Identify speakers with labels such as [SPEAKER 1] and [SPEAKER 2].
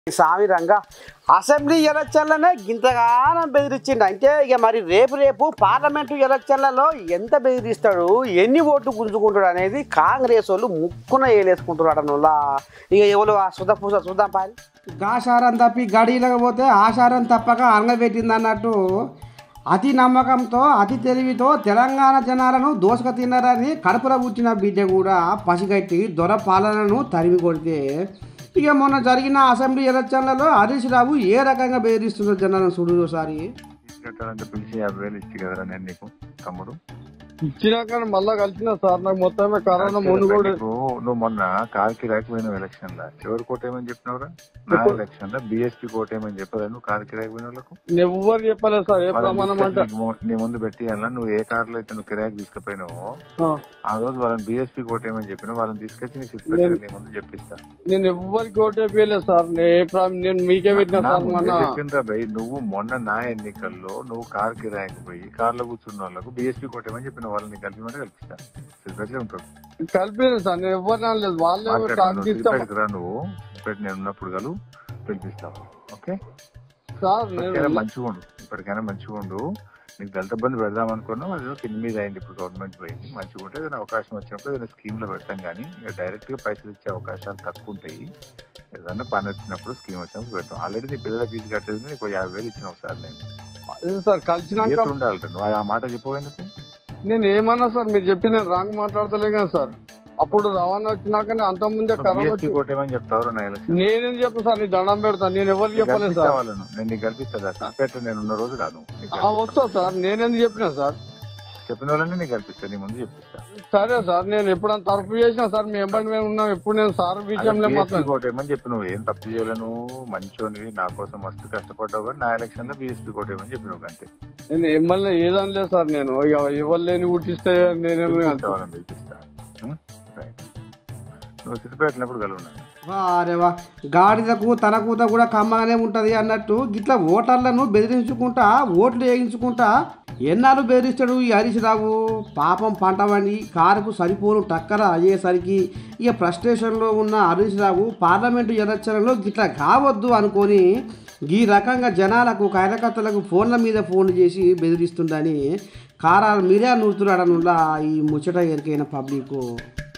[SPEAKER 1] స్వామి Ranga assembly ఎలక్షన్లనే ఇంతగానం బెదిరించిండు అంటే ఇక మరి రేపు రేపు పార్లమెంటు ఎలక్షన్లలో ఎంత బెదిరిస్తాడు ఎన్ని ఓట్లు గుంజుకుంటాడు అనేది కాంగ్రెస్ వాళ్ళు ముక్కున వేలేసుకుంటారు అటనులా ఇక ఎవరు ఆ సుధ పూస చూద్దాం పారి
[SPEAKER 2] గాశారం తప్పి గడియలకు పోతే ఆశారం తప్పక అనగబెట్టింది అన్నట్టు అతి నమ్మకంతో అతి తెలివితో తెలంగాణ జనాలను దోసక తిన్నారని కడుపులో పుట్టిన బిడ్డ కూడా పసిగట్టి దొర పాలనను తరిమి కొడితే ఇక మొన్న జరిగిన అసెంబ్లీ ఎలక్షన్లలో హరీష్ రావు ఏ రకంగా బెదిరిస్తుందో జనాలను చూడు ఒకసారి
[SPEAKER 3] తీసుకెట్టాలంటే పిలిచి యాభై వేలు ఇచ్చి కదరా నేను నీకు తమ్ముడు
[SPEAKER 4] ఇచ్చినాక మళ్ళా కలిసిన సార్ నాకు మొత్తమే కరోనా ముందు కూడా
[SPEAKER 3] నీకు నువ్వు మొన్న కాల్కి రాకపోయినావు ఎలక్షన్ లా ఎవరు కోటేమని చెప్పినవురా నా ఎలక్షన్ లా బిఎస్పీ కోటేమని చెప్పదా నువ్వు కాల్కి రాకపోయిన వాళ్ళకు
[SPEAKER 4] ఎవ్వరు చెప్పలేదు సార్ ఏ
[SPEAKER 3] వాళ్ళని
[SPEAKER 4] ప్రమాణం అంటే
[SPEAKER 3] తీసుకొచ్చి నీకు ము- నీ ముందు పెట్టి అలా నువ్వు ఏ కార్లో అయితే నువ్వు కిరాయికి తీసుకుపోయినావో
[SPEAKER 4] ఆ,
[SPEAKER 3] ఆ రోజు వాళ్ళని బిఎస్పీ కోటేమని చెప్పిన వాళ్ళని తీసుకొచ్చి నీకు సిచ్యువేషన్ నీ ముందు చెప్పిస్తా
[SPEAKER 4] నేను ఎవ్వరికి ఓటేపీయలేదు సార్ నే- ఏ ప్రా- నేను మీకే పెట్టిన
[SPEAKER 3] నా
[SPEAKER 4] సార్
[SPEAKER 3] ముందే
[SPEAKER 4] మొన్న
[SPEAKER 3] చెప్పిండ్రా భయ్ నువ్వు మొన్న నా ఎన్నికల్లో నువ్వు కార్ కిరాయికి పోయి కార్లో కూర్చున్న వాళ్ళకు బిఎస్పీ కోటేమని చెప్పిన వాళ్ళని కలిపిమంటే కల్పిస్తా సిద్ధట్లే ఉంటాడు
[SPEAKER 4] కలిపేది సార్ నేను ఎవరిని అనలేదు వాళ్ళే
[SPEAKER 3] మాట్లాడు.
[SPEAKER 4] టాక్
[SPEAKER 3] నువ్వు
[SPEAKER 4] తీస్తాం
[SPEAKER 3] సిద్దిపేటకి రా నువ్వు సిద్దిపేట నేను ఉన్నప్పుడు కలు పిలిపిస్తావు ఓకే
[SPEAKER 4] సార్
[SPEAKER 3] ఇప్పటికైనా
[SPEAKER 4] నేను
[SPEAKER 3] మంచిగా ఉండు ఇప్పటికైనా మంచిగా ఉండు నీకు దళిత బంధు పెడదాం అనుకున్నాం అది కింద మీద అయింది ఇప్పుడు గవర్నమెంట్ పోయింది మంచిగా ఉంటే ఏదైనా అవకాశం వచ్చినప్పుడు ఏదైనా స్కీమ్ లో పెడతాం కానీ ఇక డైరెక్ట్ గా పైసలు ఇచ్చే అవకాశాలు తక్కువ ఉంటాయి ఏదైనా పని వచ్చినప్పుడు స్కీమ్ వచ్చినప్పుడు పెడతాం ఆల్రెడీ నీ పిల్లల ఫీజు కట్టేది నీకు యాభై వేలు ఇచ్చిన ఒకసారి నేను
[SPEAKER 4] అదే సార్ కలిసినాక
[SPEAKER 3] ఏది ఉండాలి నువ్వు ఆ మాట చెప్పేందుకు
[SPEAKER 4] నేను ఏమన్నా సార్ మీరు చెప్పి నేను రాంగ్ మాట్లాడతలే కదా సార్ అప్పుడు రవాణా వచ్చినాక అంత ముందే కరోనా
[SPEAKER 3] బిఎస్పీ
[SPEAKER 4] వచ్చి
[SPEAKER 3] కొట్టేమని చెప్తావు నా ఎలక్షన్
[SPEAKER 4] నేనేం చెప్పను సార్ నీ దండం పెడతాను నేను ఎవరికి చెప్పలేదు సార్
[SPEAKER 3] వాళ్ళను నేను నీకు కల్పిస్తా సిద్దిపేట నేను ఉన్న రోజు కాదు నీకు
[SPEAKER 4] ఆ, వస్తా సార్ నేనేందుకు చెప్పినా సార్
[SPEAKER 3] చెప్పిన వాళ్ళని నీకు కల్పిస్తా నీ ముందు చెప్పిస్తా
[SPEAKER 4] సరే సార్ నేను ఎప్పుడైనా తరఫు చేసినా సార్ మీ ఎంబడి మేము ఉన్నాం ఎప్పుడు నేను సార్ విషయంలో మాత్రం
[SPEAKER 3] కోట ఏమని చెప్పి నువ్వు ఏం తప్పు చేయలేను మంచోనివి నా కోసం మస్తు కష్టపడ్డావు కానీ నా ఎలక్షన్ లో బీఎస్పీ కోట ఏమని చెప్పినావు అంతే
[SPEAKER 4] నేను ఎమ్మెల్యే ఏదని లేదు సార్ నేను ఇక ఎవరు లేని ఉట్టిస్తే నేనేమి
[SPEAKER 3] కావాలని పిలిపిస్తా ఉం? రైట్. నువ్వు సిద్ధిపేటనప్పుడు కలుగున్నా
[SPEAKER 2] వారే వా గాడిదకు తన కూత కూడా కమ్మగానే ఉంటది అన్నట్టు గిట్ల ఓటర్లను బెదిరించుకుంటా ఓట్లు వేయించుకుంటా ఎన్నాళ్ళు బెదిరిస్తాడు ఈ హరీష్ రావు పాపం పంట వండి కారుకు సరిపోను టక్కర అయ్యేసరికి ఇక ఫ్రస్ట్రేషన్లో ఉన్న హరీష్ రావు పార్లమెంటు ఎలక్షన్లో గిట్ల కావద్దు అనుకొని ఈ రకంగా జనాలకు కార్యకర్తలకు ఫోన్ల మీద ఫోన్లు చేసి బెదిరిస్తుండని కారాలు మీరే నూరుతున్నాడనులా ఈ ముచ్చట ఎరికైన పబ్లిక్